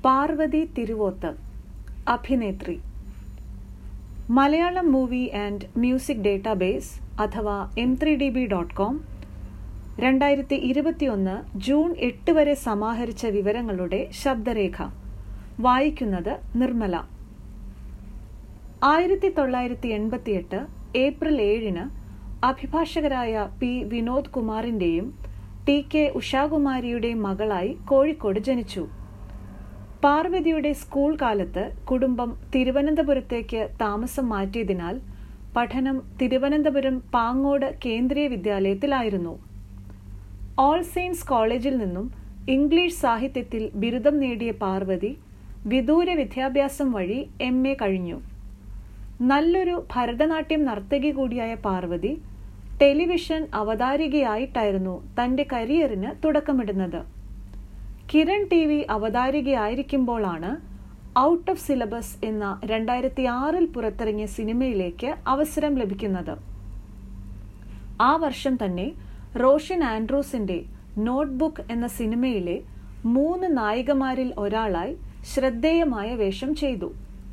പാർവതി തിരുവോത്ത് അഭിനേത്രി Malayalam movie and music database അഥവാ M three D B dot com രണ്ടായിരത്തി ഇരുപത്തിയൊന്ന് ജൂൺ എട്ട് വരെ സമാഹരിച്ച വിവരങ്ങളുടെ ശബ്ദരേഖ വായിക്കുന്നത് നിർമ്മല ആയിരത്തി തൊള്ളായിരത്തി എൺപത്തിയെട്ട് ഏപ്രിൽ ഏഴിന് അഭിഭാഷകരായ പി വിനോദ് കുമാറിന്റെയും ടി കെ ഉഷാകുമാരിയുടെയും മകളായി കോഴിക്കോട് ജനിച്ചു പാർവതിയുടെ സ്കൂൾ കാലത്ത് കുടുംബം തിരുവനന്തപുരത്തേക്ക് താമസം മാറ്റിയതിനാൽ പഠനം തിരുവനന്തപുരം പാങ്ങോട് കേന്ദ്രീയ വിദ്യാലയത്തിലായിരുന്നു ഓൾ സെയിൻസ് കോളേജിൽ നിന്നും ഇംഗ്ലീഷ് സാഹിത്യത്തിൽ ബിരുദം നേടിയ പാർവതി വിദൂര വിദ്യാഭ്യാസം വഴി എം എ കഴിഞ്ഞു നല്ലൊരു ഭരതനാട്യം നർത്തകി കൂടിയായ പാർവതി ടെലിവിഷൻ അവതാരികയായിട്ടായിരുന്നു തന്റെ കരിയറിന് തുടക്കമിടുന്നത് കിരൺ ടി വി അവതാരികയായിരിക്കുമ്പോഴാണ് ഔട്ട് ഓഫ് സിലബസ് എന്ന രണ്ടായിരത്തി ആറിൽ പുറത്തിറങ്ങിയ സിനിമയിലേക്ക് അവസരം ലഭിക്കുന്നത് ആ വർഷം തന്നെ റോഷൻ ആൻഡ്രൂസിന്റെ നോട്ട്ബുക്ക് എന്ന സിനിമയിലെ മൂന്ന് നായികമാരിൽ ഒരാളായി ശ്രദ്ധേയമായ വേഷം ചെയ്തു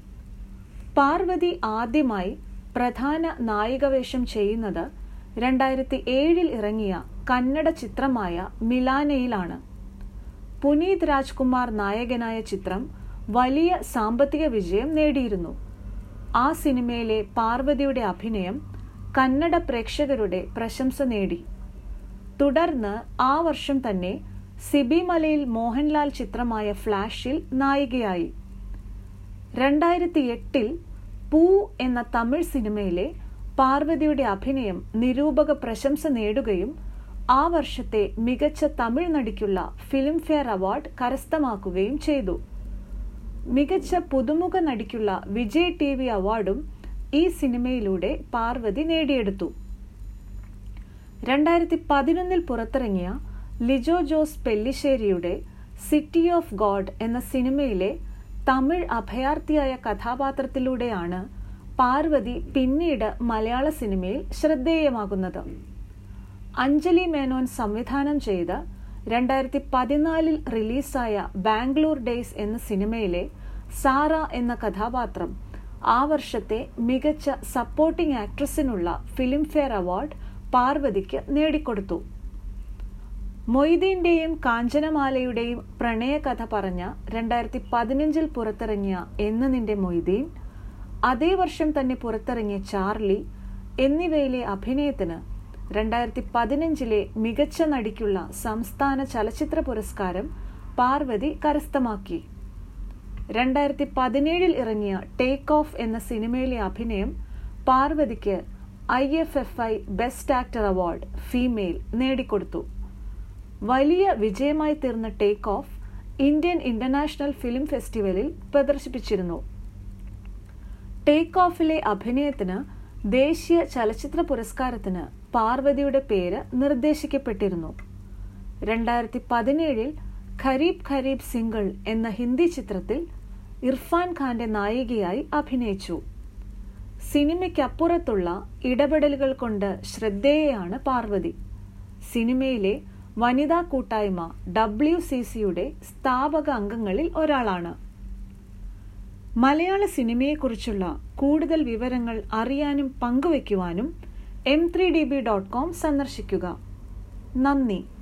പാർവതി ആദ്യമായി പ്രധാന നായിക വേഷം ചെയ്യുന്നത് രണ്ടായിരത്തി ഏഴിൽ ഇറങ്ങിയ കന്നഡ ചിത്രമായ മിലാനയിലാണ് പുനീത് രാജ്കുമാർ നായകനായ ചിത്രം വലിയ സാമ്പത്തിക വിജയം നേടിയിരുന്നു ആ സിനിമയിലെ പാർവതിയുടെ അഭിനയം കന്നഡ പ്രേക്ഷകരുടെ പ്രശംസ നേടി തുടർന്ന് ആ വർഷം തന്നെ സിബി മലയിൽ മോഹൻലാൽ ചിത്രമായ ഫ്ലാഷിൽ നായികയായി രണ്ടായിരത്തി എട്ടിൽ പൂ എന്ന തമിഴ് സിനിമയിലെ പാർവതിയുടെ അഭിനയം നിരൂപക പ്രശംസ നേടുകയും ആ വർഷത്തെ മികച്ച തമിഴ് നടിക്കുള്ള ഫിലിംഫെയർ അവാർഡ് കരസ്ഥമാക്കുകയും ചെയ്തു മികച്ച പുതുമുഖ നടിക്കുള്ള വിജയ് ടി വി അവാർഡും ഈ സിനിമയിലൂടെ പാർവതി നേടിയെടുത്തു രണ്ടായിരത്തി പതിനൊന്നിൽ പുറത്തിറങ്ങിയ ലിജോ ജോസ് പെല്ലിശ്ശേരിയുടെ സിറ്റി ഓഫ് ഗോഡ് എന്ന സിനിമയിലെ തമിഴ് അഭയാർത്ഥിയായ കഥാപാത്രത്തിലൂടെയാണ് പാർവതി പിന്നീട് മലയാള സിനിമയിൽ ശ്രദ്ധേയമാകുന്നത് അഞ്ജലി മേനോൻ സംവിധാനം ചെയ്ത രണ്ടായിരത്തി പതിനാലിൽ റിലീസായ ബാംഗ്ലൂർ ഡേയ്സ് എന്ന സിനിമയിലെ സാറ എന്ന കഥാപാത്രം ആ വർഷത്തെ മികച്ച സപ്പോർട്ടിംഗ് ആക്ട്രസിനുള്ള ഫിലിംഫെയർ അവാർഡ് പാർവതിക്ക് നേടിക്കൊടുത്തു മൊയ്തീന്റെയും കാഞ്ചനമാലയുടെയും പ്രണയകഥ പറഞ്ഞ രണ്ടായിരത്തി പതിനഞ്ചിൽ പുറത്തിറങ്ങിയ എന്ന് നിന്റെ മൊയ്തീൻ അതേ വർഷം തന്നെ പുറത്തിറങ്ങിയ ചാർലി എന്നിവയിലെ അഭിനയത്തിന് രണ്ടായിരത്തി പതിനഞ്ചിലെ മികച്ച നടിക്കുള്ള സംസ്ഥാന ചലച്ചിത്ര പുരസ്കാരം പാർവതി കരസ്ഥമാക്കി രണ്ടായിരത്തി പതിനേഴിൽ ഇറങ്ങിയ ടേക്ക് ഓഫ് എന്ന സിനിമയിലെ അഭിനയം പാർവതിക്ക് I F F I best actor award female നേടിക്കൊടുത്തു വലിയ വിജയമായി തീർന്ന take off Indian international film ഫെസ്റ്റിവലിൽ പ്രദർശിപ്പിച്ചിരുന്നു ടേക്ക് ഓഫിലെ അഭിനയത്തിന് ദേശീയ ചലച്ചിത്ര പുരസ്കാരത്തിന് പാർവതിയുടെ പേര് നിർദ്ദേശിക്കപ്പെട്ടിരുന്നു രണ്ടായിരത്തി പതിനേഴിൽ ഖരീബ് ഖരീബ് സിംഗിൾ എന്ന ഹിന്ദി ചിത്രത്തിൽ ഇർഫാൻ ഖാന്റെ നായികയായി അഭിനയിച്ചു സിനിമയ്ക്കപ്പുറത്തുള്ള ഇടപെടലുകൾ കൊണ്ട് ശ്രദ്ധേയയാണ് പാർവതി സിനിമയിലെ വനിതാ കൂട്ടായ്മ ഡബ്ല്യു സി സിയുടെ സ്ഥാപക അംഗങ്ങളിൽ ഒരാളാണ് മലയാള സിനിമയെക്കുറിച്ചുള്ള കൂടുതൽ വിവരങ്ങൾ അറിയാനും പങ്കുവയ്ക്കുവാനും M three D B dot com സന്ദർശിക്കുക നന്ദി